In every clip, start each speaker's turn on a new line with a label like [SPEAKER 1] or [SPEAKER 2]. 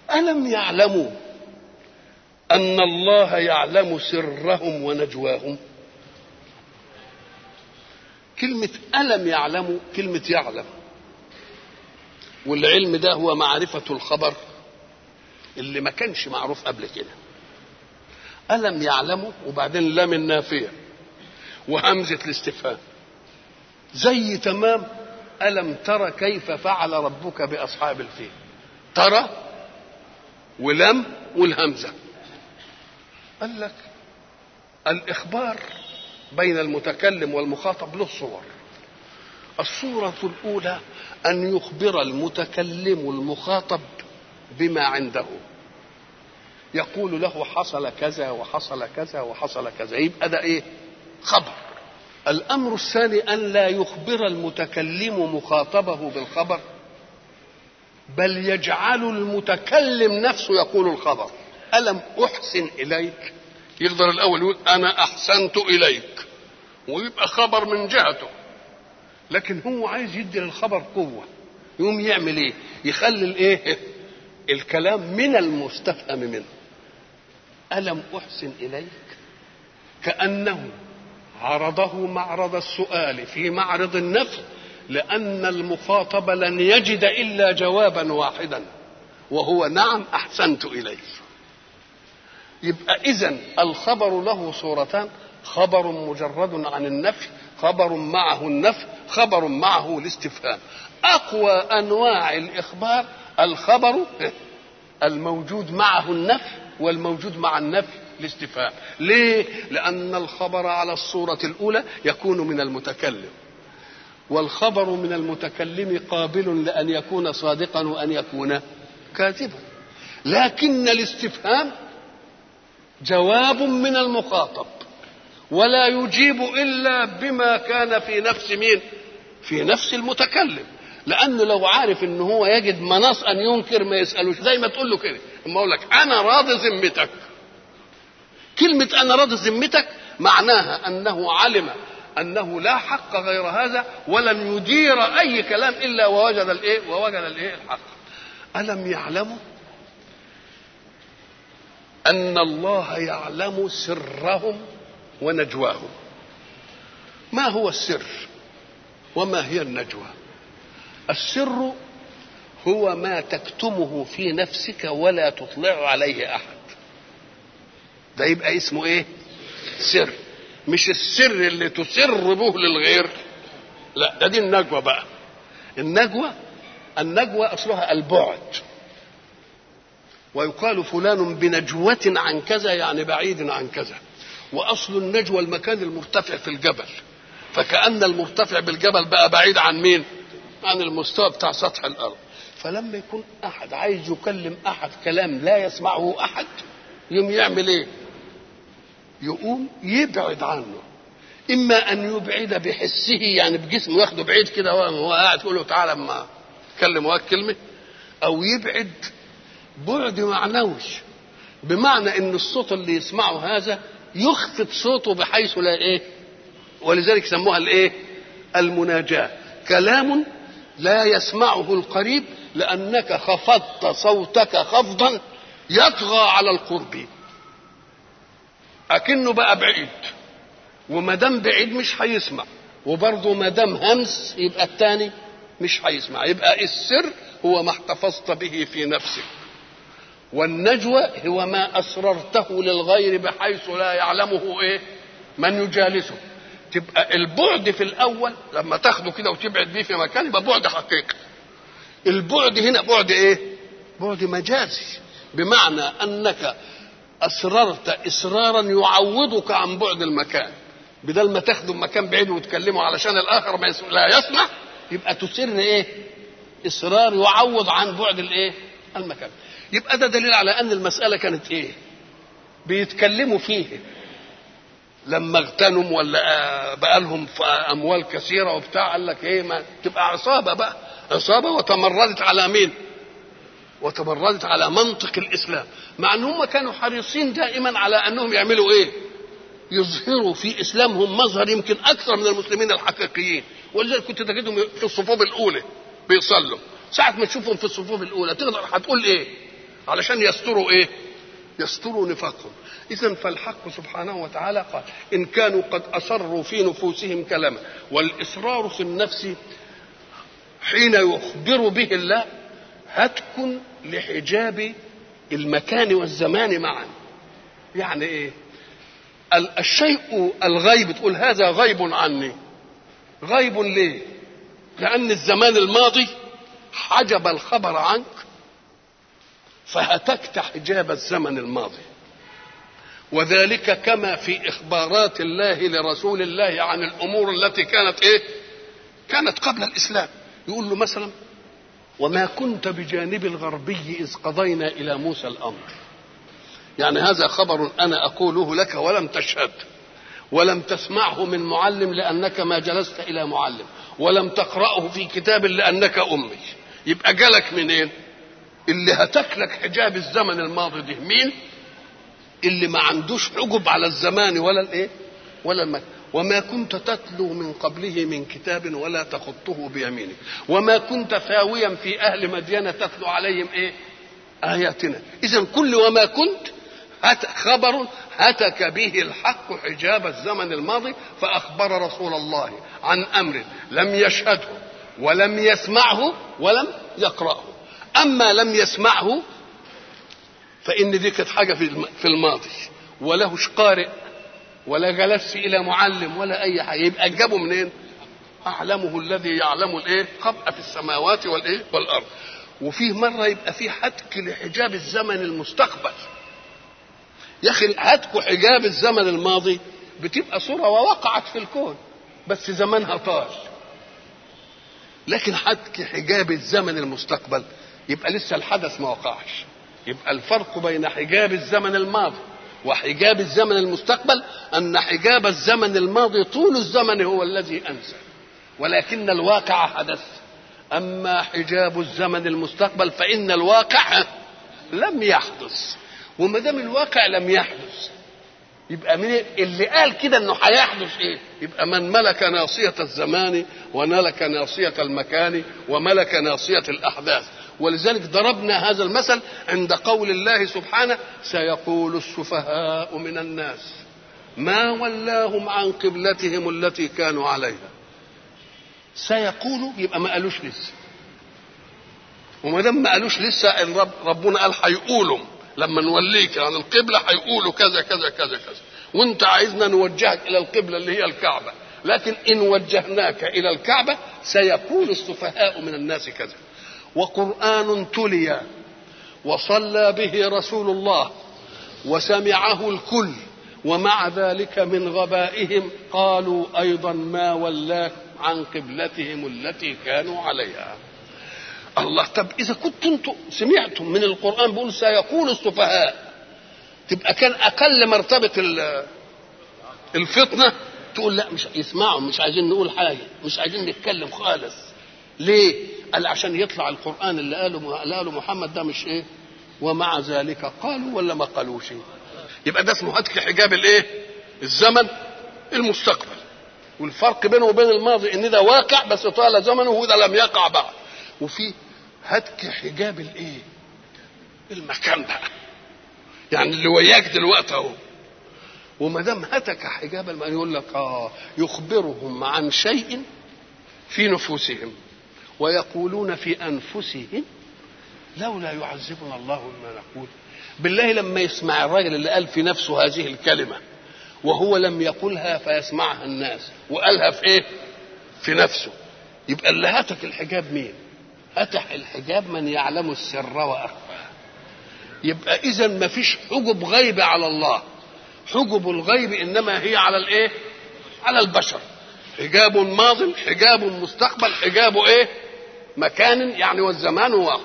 [SPEAKER 1] ألم يعلموا أن الله يعلم سرهم ونجواهم كلمة ألم يعلموا كلمة يعلم والعلم ده هو معرفة الخبر اللي ما كانش معروف قبل كده ألم يعلموا وبعدين لام النافية وهمزة الاستفهام زي تمام ألم ترى كيف فعل ربك بأصحاب الفيل ترى ولم والهمزة قال لك الإخبار بين المتكلم والمخاطب له صور الصورة الأولى أن يخبر المتكلم المخاطب بما عنده يقول له حصل كذا وحصل كذا وحصل كذا يبقى ده ايه خبر الامر الثاني ان لا يخبر المتكلم مخاطبه بالخبر بل يجعل المتكلم نفسه يقول الخبر الم احسن اليك يقدر الاول يقول انا احسنت اليك ويبقى خبر من جهته لكن هو عايز يدي للخبر قوه يقوم يعمل ايه يخلي الايه الكلام من المستفهم منه ألم أحسن إليك كأنه عرضه معرض السؤال في معرض النفي لأن المخاطب لن يجد إلا جوابا واحدا وهو نعم أحسنت إليك يبقى إذا الخبر له صورتان خبر مجرد عن النفي خبر معه النفي خبر معه الاستفهام أقوى أنواع الإخبار الخبر الموجود معه النفي والموجود مع النفي الاستفهام ليه لان الخبر على الصوره الاولى يكون من المتكلم والخبر من المتكلم قابل لان يكون صادقا وان يكون كاذبا لكن الاستفهام جواب من المخاطب ولا يجيب الا بما كان في نفس مين في نفس المتكلم لانه لو عارف ان هو يجد مناص ان ينكر ما يسالوش زي ما تقول له كده اما اقول لك انا راضي ذمتك كلمه انا راضي ذمتك معناها انه علم انه لا حق غير هذا ولن يدير اي كلام الا ووجد الايه ووجد الايه الحق الم يعلموا ان الله يعلم سرهم ونجواهم ما هو السر وما هي النجوى السر هو ما تكتمه في نفسك ولا تطلع عليه احد ده يبقى اسمه ايه سر مش السر اللي تسر به للغير لا ده دي النجوى بقى النجوى النجوى اصلها البعد ويقال فلان بنجوة عن كذا يعني بعيد عن كذا واصل النجوى المكان المرتفع في الجبل فكأن المرتفع بالجبل بقى بعيد عن مين عن المستوى بتاع سطح الارض فلما يكون احد عايز يكلم احد كلام لا يسمعه احد يوم يعمل ايه يقوم يبعد عنه اما ان يبعد بحسه يعني بجسمه ياخده بعيد كده وهو قاعد يقول له تعالى اما اتكلم وهات كلمه او يبعد بعد معنوي بمعنى ان الصوت اللي يسمعه هذا يخفض صوته بحيث لا ايه ولذلك سموها الايه المناجاه كلام لا يسمعه القريب لانك خفضت صوتك خفضا يطغى على القرب اكنه بقى بعيد وما دام بعيد مش هيسمع وبرضه ما دام همس يبقى الثاني مش هيسمع يبقى السر هو ما احتفظت به في نفسك والنجوى هو ما اسررته للغير بحيث لا يعلمه ايه من يجالسه تبقى البعد في الاول لما تاخده كده وتبعد بيه في مكان يبقى بعد حقيقي البعد هنا بعد ايه بعد مجازي بمعنى انك اسررت اصرارا يعوضك عن بعد المكان بدل ما تاخده مكان بعيد وتكلمه علشان الاخر ما يسمع لا يسمع يبقى تسر ايه اصرار يعوض عن بعد الايه المكان يبقى ده دليل على ان المساله كانت ايه بيتكلموا فيه لما اغتنم ولا بقى لهم اموال كثيره وبتاع قال لك ايه ما تبقى عصابه بقى عصابه وتمردت على مين وتمردت على منطق الاسلام مع ان هم كانوا حريصين دائما على انهم يعملوا ايه يظهروا في اسلامهم مظهر يمكن اكثر من المسلمين الحقيقيين ولذلك كنت تجدهم في الصفوف الاولى بيصلوا ساعة ما تشوفهم في الصفوف الأولى تقدر هتقول إيه؟ علشان يستروا ايه يستروا نفاقهم اذا فالحق سبحانه وتعالى قال ان كانوا قد اصروا في نفوسهم كلاما والاصرار في النفس حين يخبر به الله هتك لحجاب المكان والزمان معا يعني ايه الشيء الغيب تقول هذا غيب عني غيب ليه لان الزمان الماضي حجب الخبر عنك فهتكت حجاب الزمن الماضي وذلك كما في اخبارات الله لرسول الله عن الامور التي كانت ايه كانت قبل الاسلام يقول له مثلا وما كنت بجانب الغربي اذ قضينا الى موسى الامر يعني هذا خبر انا اقوله لك ولم تشهد ولم تسمعه من معلم لانك ما جلست الى معلم ولم تقراه في كتاب لانك امي يبقى جالك منين اللي هتكلك حجاب الزمن الماضي ده مين اللي ما عندوش حجب على الزمان ولا الايه ولا المكان وما كنت تتلو من قبله من كتاب ولا تخطه بيمينك وما كنت ثاويا في اهل مدين تتلو عليهم ايه اياتنا اذا كل وما كنت هت خبر هتك به الحق حجاب الزمن الماضي فاخبر رسول الله عن امر لم يشهده ولم يسمعه ولم يقراه اما لم يسمعه فان دي كانت حاجه في الماضي ولهش قارئ ولا جلس الى معلم ولا اي حاجه يبقى جابه منين اعلمه الذي يعلم الايه خبأ في السماوات والايه والارض وفيه مره يبقى فيه حتك لحجاب الزمن المستقبل يا اخي هتك حجاب الزمن الماضي بتبقى صوره ووقعت في الكون بس زمانها طال لكن حتك حجاب الزمن المستقبل يبقى لسه الحدث ما وقعش يبقى الفرق بين حجاب الزمن الماضي وحجاب الزمن المستقبل ان حجاب الزمن الماضي طول الزمن هو الذي انسى ولكن الواقع حدث اما حجاب الزمن المستقبل فان الواقع لم يحدث وما دام الواقع لم يحدث يبقى من اللي قال كده انه هيحدث ايه؟ يبقى من ملك ناصية الزمان وملك ناصية المكان وملك ناصية الأحداث ولذلك ضربنا هذا المثل عند قول الله سبحانه سيقول السفهاء من الناس ما ولاهم عن قبلتهم التي كانوا عليها سيقولوا يبقى ما قالوش لسه وما دام ما قالوش لسه ان رب ربنا قال هيقولوا لما نوليك عن القبله هيقولوا كذا كذا كذا كذا وانت عايزنا نوجهك الى القبله اللي هي الكعبه لكن ان وجهناك الى الكعبه سيقول السفهاء من الناس كذا وقران تلي وصلى به رسول الله وسمعه الكل ومع ذلك من غبائهم قالوا ايضا ما ولاك عن قبلتهم التي كانوا عليها الله طب اذا كنتم انتم سمعتم من القران بيقول سيقول السفهاء تبقى كان اقل مرتبه الفطنه تقول لا مش يسمعوا مش عايزين نقول حاجه مش عايزين نتكلم خالص ليه قال عشان يطلع القران اللي قاله اللي قاله محمد ده مش ايه ومع ذلك قالوا ولا ما قالوش يبقى ده اسمه هتك حجاب الايه الزمن المستقبل والفرق بينه وبين الماضي ان ده واقع بس طال زمنه وده لم يقع بعد وفي هتك حجاب الايه المكان بقى يعني اللي وياك دلوقتي اهو وما دام هتك حجاب المكان يقول لك اه يخبرهم عن شيء في نفوسهم ويقولون في انفسهم لولا يعذبنا الله بما نقول بالله لما يسمع الراجل اللي قال في نفسه هذه الكلمه وهو لم يقلها فيسمعها الناس وقالها في ايه في نفسه يبقى اللي هتك الحجاب مين هتح الحجاب من يعلم السر واخفى يبقى اذا ما فيش حجب غيب على الله حجب الغيب انما هي على الايه على البشر حجاب ماض حجاب مستقبل حجاب ايه مكان يعني والزمان واحد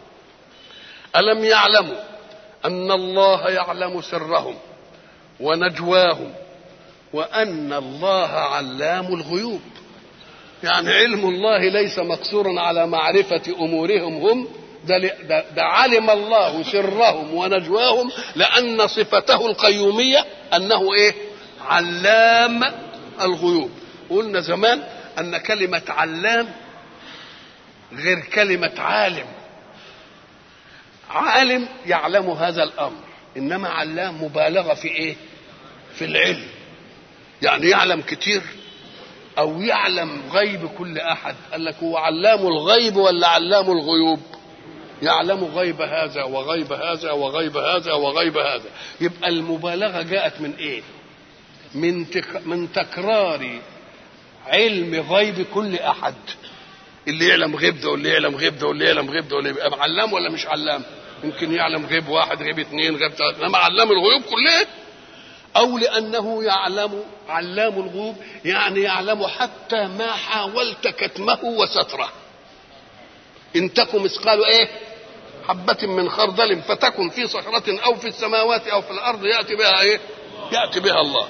[SPEAKER 1] الم يعلموا ان الله يعلم سرهم ونجواهم وان الله علام الغيوب يعني علم الله ليس مقصورا على معرفه امورهم هم ده, ده, ده علم الله سرهم ونجواهم لان صفته القيوميه انه ايه علام الغيوب قلنا زمان ان كلمه علام غير كلمه عالم عالم يعلم هذا الامر انما علام مبالغه في ايه في العلم يعني يعلم كتير او يعلم غيب كل احد قال لك هو علام الغيب ولا علام الغيوب يعلم غيب هذا وغيب هذا وغيب هذا وغيب هذا يبقى المبالغه جاءت من ايه من تك من تكرار علم غيب كل احد اللي يعلم غيب ده واللي يعلم غيب ده واللي يعلم غيب ده واللي يبقى علام ولا مش علام يمكن يعلم غيب واحد غيب اثنين غيب ثلاثة انما علام الغيوب كلها او لانه يعلم علام الغيوب يعني يعلم حتى ما حاولت كتمه وستره ان تكن مثقال ايه حبة من خردل فتكن في صخرة أو في السماوات أو في الأرض يأتي بها إيه؟ يأتي بها الله.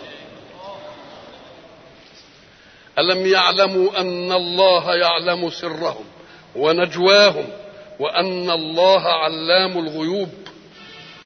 [SPEAKER 1] ألم يعلموا أن الله يعلم سرهم ونجواهم وأن الله علام الغيوب